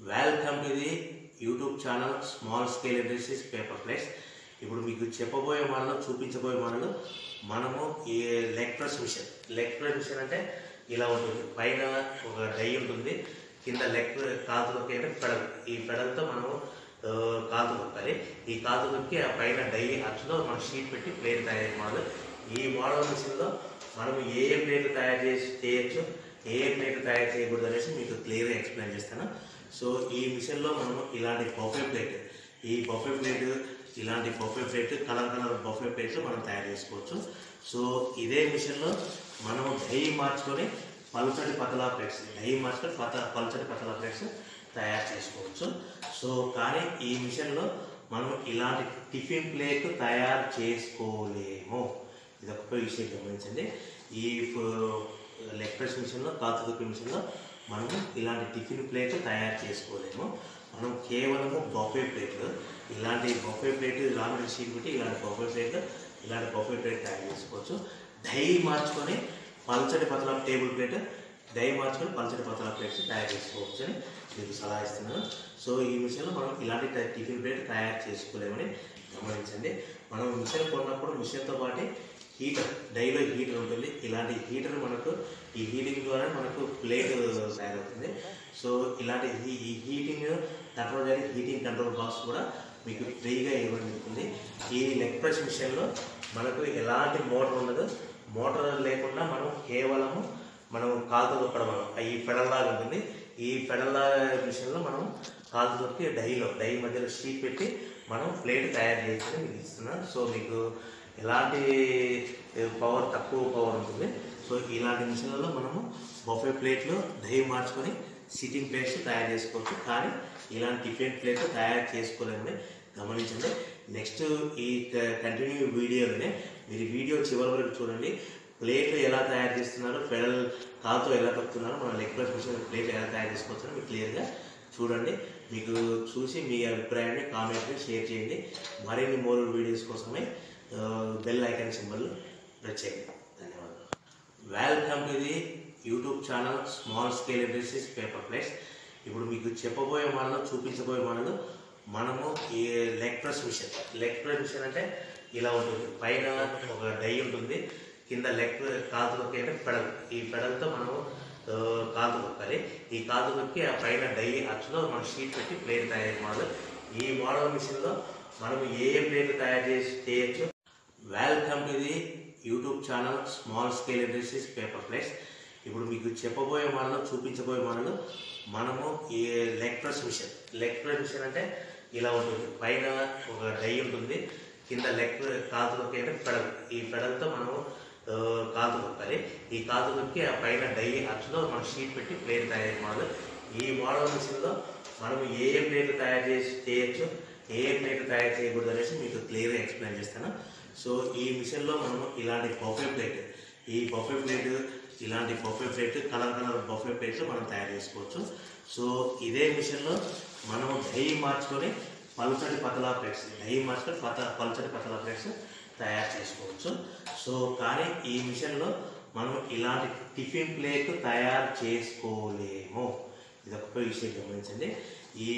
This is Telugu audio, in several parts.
welcome to the YouTube channel small scale industries paper place ఇప్పుడు మీకు చెప్పబోయే మోడల్ చూపించబోయే మోడల్ మనము ఈ leg press machine leg press machine అంటే ఇలా ఉంటుంది పైన ఒక డై ఉంటుంది కింద లెగ్ కాదు నొక్కి అంటే పెడల్ ఈ పెడల్తో మనము ఆ, కాదు నొక్కాలి ఈ కాదు నొక్కి ఆ పైన డై అచ్చులో మనం షీట్ పెట్టి ప్లేట్ తయారు మోడల్ ఈ మోడల్ మిషన్లో మనం ఏ ఏ ప్లేట్లు తయారు చేసి చేయొచ్చు ఏ ఏ ప్లేట్లు తయారు చేయకూడదు అనేసి మీకు క్లియర్గా ఎక్స్ప్లెయిన్ చేస్తాను సో ఈ మిషన్లో మనము ఇలాంటి బఫే ప్లేట్ ఈ బఫే ప్లేట్ ఇలాంటి buffet plate colour colour buffet ప్లేట్లు మనం తయారు చేసుకోవచ్చు సో ఇదే మిషన్లో మనం డై మార్చుకొని పలుచటి పతలా ప్లేట్స్ డై మార్చుకొని పత పలుచటి పతలా ప్లేట్స్ తయారు చేసుకోవచ్చు సో కానీ ఈ మిషన్లో మనం ఇలాంటి టిఫిన్ ప్లేట్ తయారు చేసుకోలేము ఇది ఒక విషయం గమనించండి ఈ లెగ్ ప్రెస్ మిషన్లో కాతు దుక్కి మిషన్లో మనము ఇలాంటి టిఫిన్ ప్లేట్ తయారు చేసుకోలేము మనం కేవలము బఫే ప్లేట్లు ఇలాంటి బఫే ప్లేట్ రామిడి షీట్ పెట్టి ఇలాంటి బఫే ప్లేట్ ఇలాంటి బఫే ప్లేట్ తయారు చేసుకోవచ్చు డై మార్చుకొని పల్చటి పతల టేబుల్ ప్లేట్ డై మార్చుకొని పల్చటి పతల ప్లేట్స్ తయారు చేసుకోవచ్చు అని మీకు సలహా ఇస్తున్నాను సో ఈ మిషన్లో మనం ఇలాంటి టై- టిఫిన్ ప్లేట్ తయారు చేసుకోలేమని గమనించండి మనం మిషన్ కొన్నప్పుడు మిషన్తో పాటు హీటర్ డైలో హీటర్ ఉంటుంది ఇలాంటి హీటర్ మనకు ఈ హీటింగ్ ద్వారా మనకు ప్లేట్ తయారవుతుంది సో ఇలాంటి ఈ- ఈ హీటింగ్ కంట్రోల్ చేయాలి హీటింగ్ కంట్రోల్ బాక్స్ కూడా మీకు ఫ్రీగా ఇవ్వడం జరుగుతుంది ఈ లెగ్ ప్రెస్ మిషన్లో మనకు ఎలాంటి మోటార్ ఉండదు మోటార్ లేకుండా మనం కేవలము మనం కాలుతో తొక్కడం ఈ పెడల్లాగా ఉంటుంది ఈ పెడల్లా మిషన్లో మనం కాలు తొక్కి డైలో డై మధ్యలో షీట్ పెట్టి మనం ప్లేట్ తయారు చేసి మీకు ఇస్తున్నాం సో మీకు ఎలాంటి పవర్ తక్కువ పవర్ ఉంటుంది సో ఇలాంటి మిషన్లలో మనము బఫే ప్లేట్లు డై మార్చుకొని సిట్టింగ్ ప్లేట్స్ తయారు చేసుకోవచ్చు కానీ ఇలాంటి టిఫిన్ ప్లేట్ తయారు చేసుకోలేమని గమనించండి నెక్స్ట్ ఈ కంటిన్యూ వీడియోలోనే మీరు వీడియో చివరి వరకు చూడండి ప్లేట్లు ఎలా తయారు చేస్తున్నారు పెడల్ కాలుతో ఎలా తొక్కుతున్నారో మన లెగ్ ప్రెస్ మిషన్ ప్లేట్ ఎలా తయారు చేసుకోవచ్చో మీకు క్లియర్గా చూడండి మీకు చూసి మీ అభిప్రాయాన్ని కామెంట్ని షేర్ చేయండి మరిన్ని మోర్ వీడియోస్ కోసమే బెల్ ఐకాన్ సింబల్ ప్రెస్ చేయండి ధన్యవాదాలు welcome to the YouTube channel small scale industries paper place ఇప్పుడు మీకు చెప్పబోయే మోడల్ చూపించబోయే మోడల్ మనము ఈ leg press machine leg press machine అంటే ఇలా ఉంటుంది పైన ఒక డై ఉంటుంది కింద లెగ్ కాదు నొక్కి అంటే పెడల్ ఈ పెడల్తో మనము ఆ, కాదు నొక్కాలి ఈ కాదు నొక్కి ఆ పైన డై అచ్చులో మనం షీట్ పెట్టి ప్లేట్ తయారు మోడల్ ఈ మోడల్ మిషన్లో మనం ఏ ఏ ప్లేట్ తయారు చేసి చేయొచ్చు welcome to the YouTube channel small scale industries paper place ఇప్పుడు మీకు చెప్పబోయే మోడల్ చూపించబోయే మోడల్ మనము ఈ leg press machine leg press machine అంటే ఇలా ఉంటుంది పైన ఒక డై ఉంటుంది కింద లెగ్ కాదు నొక్కి అంటే పెడల్ ఈ పెడల్తో మనము ఆ, కాదు నొక్కాలి ఈ కాదు నొక్కి ఆ పైన డై అచ్చులో మనం షీట్ పెట్టి ప్లేట్ తయారు మోడల్ ఈ మోడల్ మిషన్లో మనం ఏ ఏ ప్లేట్ తయారు చేసి చేయొచ్చు ఏ ఏ ప్లేట్ తయారు చేయకూడదు అనేసి మీకు క్లియర్గా ఎక్స్ప్లెయిన్ చేస్తాను సో ఈ మిషన్లో మనము ఇలాంటి బఫే ప్లేట్ ఈ బఫే ప్లేట్ ఇలాంటి buffet plate colour colour buffet ప్లేట్లు మనం తయారు చేసుకోవచ్చు సో ఇదే మిషన్లో మనం డై మార్చుకొని పలుచటి పతలా ప్లేట్స్ డై మార్చుకొని పత పలుచటి పతలా ప్లేట్స్ తయారు చేసుకోవచ్చు సో కానీ ఈ మిషన్లో మనం ఇలాంటి టిఫిన్ ప్లేట్ తయారు చేసుకోలేము ఇది ఒక విషయం గమనించండి ఈ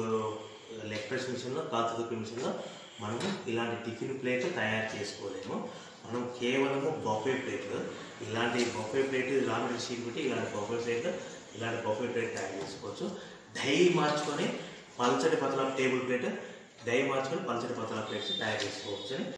లెగ్ ప్రెస్ మిషన్లో కాతు దుక్కి మిషన్లో మనము ఇలాంటి టిఫిన్ ప్లేట్ తయారు చేసుకోలేము మనం కేవలము బఫే ప్లేట్లు ఇలాంటి బఫే ప్లేట్ రామిడి షీట్ పెట్టి ఇలాంటి బఫే ప్లేట్ ఇలాంటి బఫే ప్లేట్ తయారు చేసుకోవచ్చు డై మార్చుకొని పల్చటి పతల టేబుల్ ప్లేట్ డై మార్చుకొని పల్చటి పతల ప్లేట్స్ తయారు చేసుకోవచ్చు